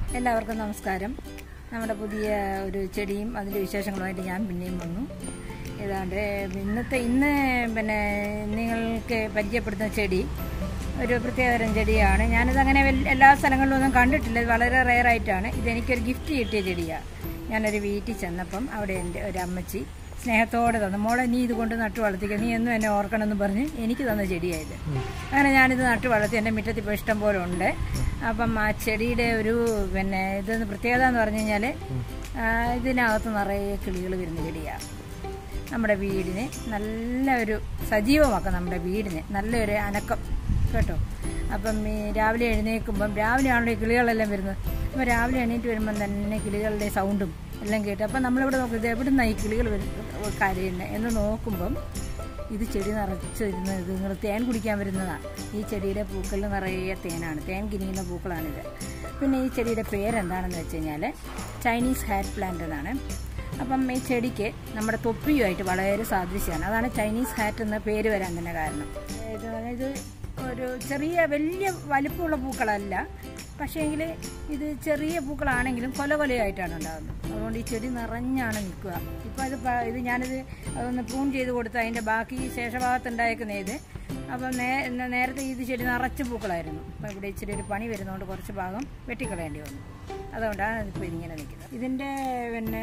എല്ലാവർക്കും നമസ്കാരം നമ്മുടെ പുതിയ ഒരു ചെടിയും അതിൻ്റെ വിശേഷങ്ങളുമായിട്ട് ഞാൻ പിന്നെയും വന്നു ഏതാണ്ട് ഇന്നത്തെ ഇന്ന് പിന്നെ നിങ്ങൾക്ക് പരിചയപ്പെടുത്തുന്ന ചെടി ഒരു പ്രത്യേകതരം ചെടിയാണ് ഞാനിതങ്ങനെ വൽ- എല്ലാ സ്ഥലങ്ങളിലൊന്നും കണ്ടിട്ടില്ല ഇത് വളരെ റെയറായിട്ടാണ് ഇതെനിക്കൊരു ഗിഫ്റ്റ് കിട്ടിയ ചെടിയാണ് ഞാനൊരു വീട്ടിൽ ചെന്നപ്പം അവിടെ എൻ്റെ ഒരു അമ്മച്ചി സ്നേഹത്തോടെ തന്നു മോളെ നീ ഇത് കൊണ്ട് നട്ടു വളർത്തിക്കുക നീ എന്നും എന്നെ ഓർക്കണമെന്ന് പറഞ്ഞ് എനിക്ക് തന്ന ചെടിയായത് അങ്ങനെ ഞാനിത് നട്ടു വളർത്തി എൻ്റെ മുറ്റത്ത് ഇപ്പോൾ ഇഷ്ടം പോലെ ഉണ്ട് അപ്പം ആ ചെടിയുടെ ഒരു പിന്നെ ഇത് പ്രത്യേകത എന്ന് പറഞ്ഞു കഴിഞ്ഞാൽ ഇതിനകത്ത് നിറയെ കിളികൾ വരുന്ന ചെടിയാണ് നമ്മുടെ വീടിനെ നല്ല ഒരു സജീവമാക്കും നമ്മുടെ വീടിനെ നല്ലൊരു അനക്കം കേട്ടോ അപ്പം ഈ രാവിലെ എഴുന്നേൽക്കുമ്പം രാവിലെ ആണല്ലോ ഈ കിളികളെല്ലാം വരുന്നത് അപ്പോൾ രാവിലെ എണീറ്റ് വരുമ്പം തന്നെ കിളികളുടെ സൗണ്ടും എല്ലാം കേട്ട് അപ്പം നമ്മളിവിടെ നോക്കും ഇത് എവിടെ നിന്നാണ് ഈ കിളികൾ കരയുന്നത് എന്ന് നോക്കുമ്പം ഇത് ചെടി നിറച്ച് ഇരുന്ന് ഇത് നിങ്ങൾ തേൻ കുടിക്കാൻ വരുന്നതാണ് ഈ ചെടിയുടെ പൂക്കളിൽ നിറയെ തേനാണ് തേൻ കിനിയുന്ന പൂക്കളാണിത് പിന്നെ ഈ ചെടിയുടെ പേരെന്താണെന്ന് വെച്ച് കഴിഞ്ഞാൽ ചൈനീസ് ഹാറ്റ് പ്ലാന്റ് എന്നാണ് അപ്പം ഈ ചെടിക്ക് നമ്മുടെ തൊപ്പിയുമായിട്ട് വളരെ സാദൃശ്യമാണ് അതാണ് ചൈനീസ് ഹാറ്റ് എന്ന പേര് വരാൻ തന്നെ കാരണം ഇത് ഇത് ഒരു ചെറിയ വലിയ വലിപ്പമുള്ള പൂക്കളല്ല പക്ഷേങ്കിൽ ഇത് ചെറിയ പൂക്കളാണെങ്കിലും കൊല കൊലയായിട്ടാണ് ഉണ്ടാകുന്നത് അതുകൊണ്ട് ഈ ചെടി നിറഞ്ഞാണ് നിൽക്കുക ഇപ്പോൾ ഇത് പ- ഇത് ഞാനിത് അതൊന്ന് പ്രൂൺ ചെയ്ത് കൊടുത്ത് അതിൻ്റെ ബാക്കി ശേഷഭാഗത്ത് ഉണ്ടായേക്കുന്ന ഇത് അപ്പം നേ ന- നേരത്തെ ഇത് ചെടി നിറച്ച് പൂക്കളായിരുന്നു അപ്പം ഇവിടെ ഇച്ചിരി ഒരു പണി വരുന്നതുകൊണ്ട് കുറച്ച് ഭാഗം വെട്ടിക്കളയേണ്ടി വന്നു അതുകൊണ്ടാണ് ഇപ്പോൾ ഇതിങ്ങനെ നിൽക്കുന്നത് ഇതിൻ്റെ പിന്നെ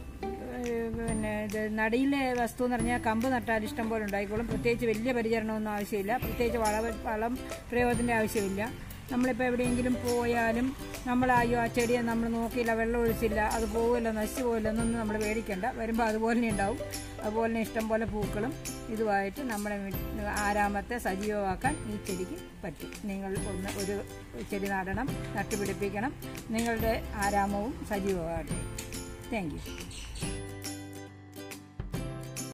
ഏഹ്, പിന്നെ ഇത് നടിയിലെ വസ്തു എന്ന് പറഞ്ഞാൽ കമ്പ് നട്ടാൽ ഇഷ്ടം പോലെ ഉണ്ടായിക്കോളും പ്രത്യേകിച്ച് വലിയ പരിചരണമൊന്നും ആവശ്യമില്ല പ്രത്യേകിച്ച് വള വളം പ്രയോഗത്തിൻ്റെ ആവശ്യമില്ല നമ്മളിപ്പോൾ എവിടെയെങ്കിലും പോയാലും നമ്മൾ അയ്യോ ആ ചെടിയെ നമ്മൾ നോക്കിയില്ല വെള്ളം ഒഴിച്ചില്ല അത് പോവില്ല നശിച്ചു പോവില്ല എന്നൊന്നും നമ്മൾ പേടിക്കണ്ട വരുമ്പോൾ അതുപോലെ തന്നെ ഉണ്ടാവും അതുപോലെ തന്നെ ഇഷ്ടം പോലെ പൂക്കളും ഇതുമായിട്ട് നമ്മുടെ വീ- ആരാമത്തെ സജീവമാക്കാൻ ഈ ചെടിക്ക് പറ്റും നിങ്ങൾ ഒന്ന് ഒരു ചെടി നടണം നട്ടുപിടിപ്പിക്കണം നിങ്ങളുടെ ആരാമവും സജീവമാകട്ടെ താങ്ക് യു